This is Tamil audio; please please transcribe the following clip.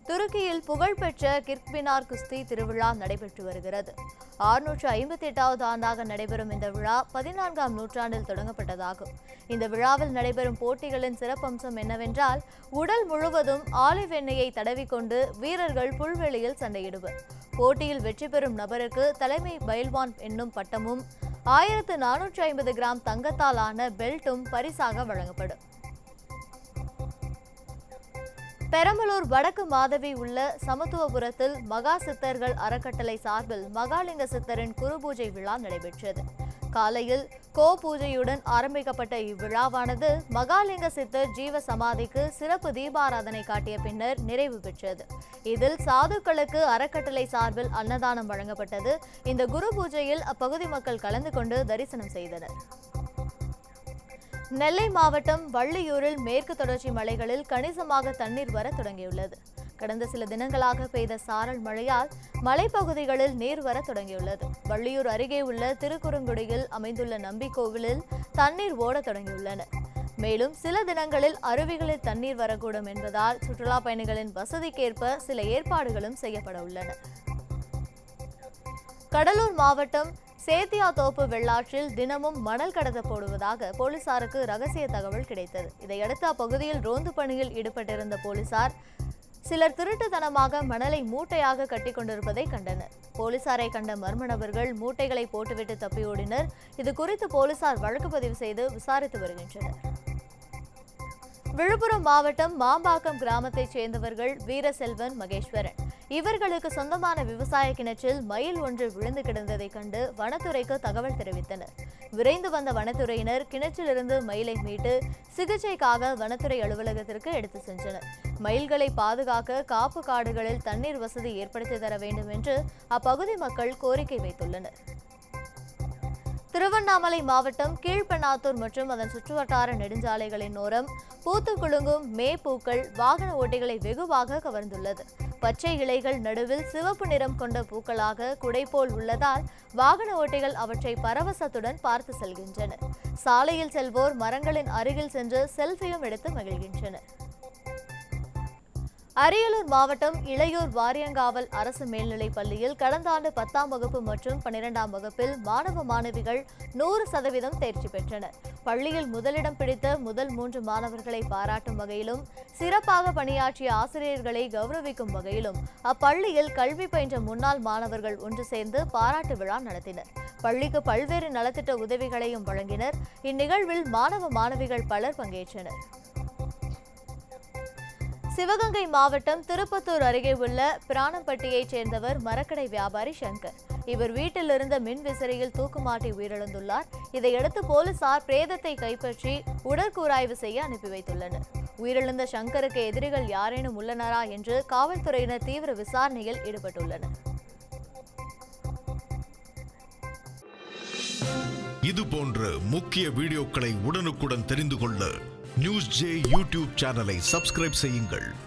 துருக்கியில் புகழ்பெற்ற கிர்க்பினார் குஸ்தி திருவிழா நடைபெற்று வருகிறது ஆறுநூற்று ஐம்பத்தி எட்டாவது ஆண்டாக நடைபெறும் இந்த விழா பதினான்காம் நூற்றாண்டில் தொடங்கப்பட்டதாகும் இந்த விழாவில் நடைபெறும் போட்டிகளின் சிறப்பம்சம் என்னவென்றால் உடல் முழுவதும் ஆலிவ் எண்ணெயை தடவிக்கொண்டு வீரர்கள் புல்வெளியில் சண்டையிடுவர் போட்டியில் வெற்றி பெறும் நபருக்கு தலைமை பயில்வான் என்னும் பட்டமும் ஆயிரத்து நானூற்று ஐம்பது கிராம் தங்கத்தால் ஆன பெல்ட்டும் பரிசாக வழங்கப்படும் பெரம்பலூர் வடக்கு மாதவி உள்ள சமத்துவபுரத்தில் மகா சித்தர்கள் அறக்கட்டளை சார்பில் மகாலிங்க சித்தரின் குருபூஜை விழா நடைபெற்றது காலையில் கோ பூஜையுடன் ஆரம்பிக்கப்பட்ட இவ்விழாவானது மகாலிங்க சித்தர் ஜீவ சமாதிக்கு சிறப்பு தீபாராதனை காட்டிய பின்னர் நிறைவு பெற்றது இதில் சாதுக்களுக்கு அறக்கட்டளை சார்பில் அன்னதானம் வழங்கப்பட்டது இந்த குரு பூஜையில் அப்பகுதி மக்கள் கலந்து கொண்டு தரிசனம் செய்தனர் நெல்லை மாவட்டம் வள்ளியூரில் மேற்கு தொடர்ச்சி மலைகளில் கணிசமாக தண்ணீர் வர தொடங்கியுள்ளது கடந்த சில தினங்களாக பெய்த சாரல் மழையால் மலைப்பகுதிகளில் நீர் வர தொடங்கியுள்ளது வள்ளியூர் அருகே உள்ள திருக்குறுங்குடியில் அமைந்துள்ள நம்பி கோவிலில் தண்ணீர் ஓட தொடங்கியுள்ளன மேலும் சில தினங்களில் அருவிகளில் தண்ணீர் வரக்கூடும் என்பதால் சுற்றுலா பயணிகளின் வசதிக்கேற்ப சில ஏற்பாடுகளும் செய்யப்பட உள்ளன கடலூர் மாவட்டம் சேத்தியாத்தோப்பு வெள்ளாற்றில் தினமும் மணல் கடத்தப்படுவதாக போலீசாருக்கு ரகசிய தகவல் கிடைத்தது இதையடுத்து அப்பகுதியில் ரோந்து பணியில் ஈடுபட்டிருந்த போலீசார் சிலர் திருட்டுத்தனமாக மணலை மூட்டையாக கட்டி கொண்டிருப்பதை கண்டனர் போலீசாரை கண்ட மர்ம நபர்கள் மூட்டைகளை போட்டுவிட்டு தப்பியோடினர் இது குறித்து போலீசார் வழக்கு பதிவு செய்து விசாரித்து வருகின்றனர் விழுப்புரம் மாவட்டம் மாம்பாக்கம் கிராமத்தைச் சேர்ந்தவர்கள் வீரசெல்வன் மகேஸ்வரன் இவர்களுக்கு சொந்தமான விவசாய கிணற்றில் மயில் ஒன்று விழுந்து கிடந்ததைக் கண்டு வனத்துறைக்கு தகவல் தெரிவித்தனர் விரைந்து வந்த வனத்துறையினர் கிணற்றிலிருந்து மயிலை மீட்டு சிகிச்சைக்காக வனத்துறை அலுவலகத்திற்கு எடுத்து சென்றனர் மயில்களை பாதுகாக்க காப்பு காடுகளில் தண்ணீர் வசதி ஏற்படுத்தி தர வேண்டும் என்று அப்பகுதி மக்கள் கோரிக்கை வைத்துள்ளனர் திருவண்ணாமலை மாவட்டம் கீழ்பெண்ணாத்தூர் மற்றும் அதன் சுற்றுவட்டார நெடுஞ்சாலைகளின் ஓரம் பூத்து குலுங்கும் மே பூக்கள் வாகன ஓட்டிகளை வெகுவாக கவர்ந்துள்ளது பச்சை இலைகள் நடுவில் சிவப்பு நிறம் கொண்ட பூக்களாக குடை போல் உள்ளதால் வாகன ஓட்டிகள் அவற்றை பரவசத்துடன் பார்த்து செல்கின்றனர் சாலையில் செல்வோர் மரங்களின் அருகில் சென்று செல்ஃபியும் எடுத்து மகிழ்கின்றனர் அரியலூர் மாவட்டம் இளையூர் வாரியங்காவல் அரசு மேல்நிலைப் பள்ளியில் கடந்த ஆண்டு பத்தாம் வகுப்பு மற்றும் பன்னிரெண்டாம் வகுப்பில் மாணவ மாணவிகள் நூறு சதவீதம் தேர்ச்சி பெற்றனர் பள்ளியில் முதலிடம் பிடித்த முதல் மூன்று மாணவர்களை பாராட்டும் வகையிலும் சிறப்பாக பணியாற்றிய ஆசிரியர்களை கௌரவிக்கும் வகையிலும் அப்பள்ளியில் கல்வி பயின்ற முன்னாள் மாணவர்கள் ஒன்று சேர்ந்து பாராட்டு விழா நடத்தினர் பள்ளிக்கு பல்வேறு நலத்திட்ட உதவிகளையும் வழங்கினர் இந்நிகழ்வில் மாணவ மாணவிகள் பலர் பங்கேற்றனர் சிவகங்கை மாவட்டம் திருப்பத்தூர் அருகே உள்ள பிராணம்பட்டியைச் சேர்ந்தவர் மரக்கடை வியாபாரி சங்கர் இவர் வீட்டில் இருந்த மின் விசிறியில் தூக்குமாட்டி உயிரிழந்துள்ளார் இதையடுத்து போலீசார் பிரேதத்தை கைப்பற்றி உடற்கூராய்வு செய்ய அனுப்பி வைத்துள்ளனர் உயிரிழந்த சங்கருக்கு எதிரிகள் யாரேனும் உள்ளனரா என்று காவல்துறையினர் தீவிர விசாரணையில் ஈடுபட்டுள்ளனர் இது போன்ற முக்கிய வீடியோக்களை உடனுக்குடன் தெரிந்து கொள்ள நியூஸ் ஜே யூடியூப் சேனலை சப்ஸ்கிரைப் செய்யுங்கள்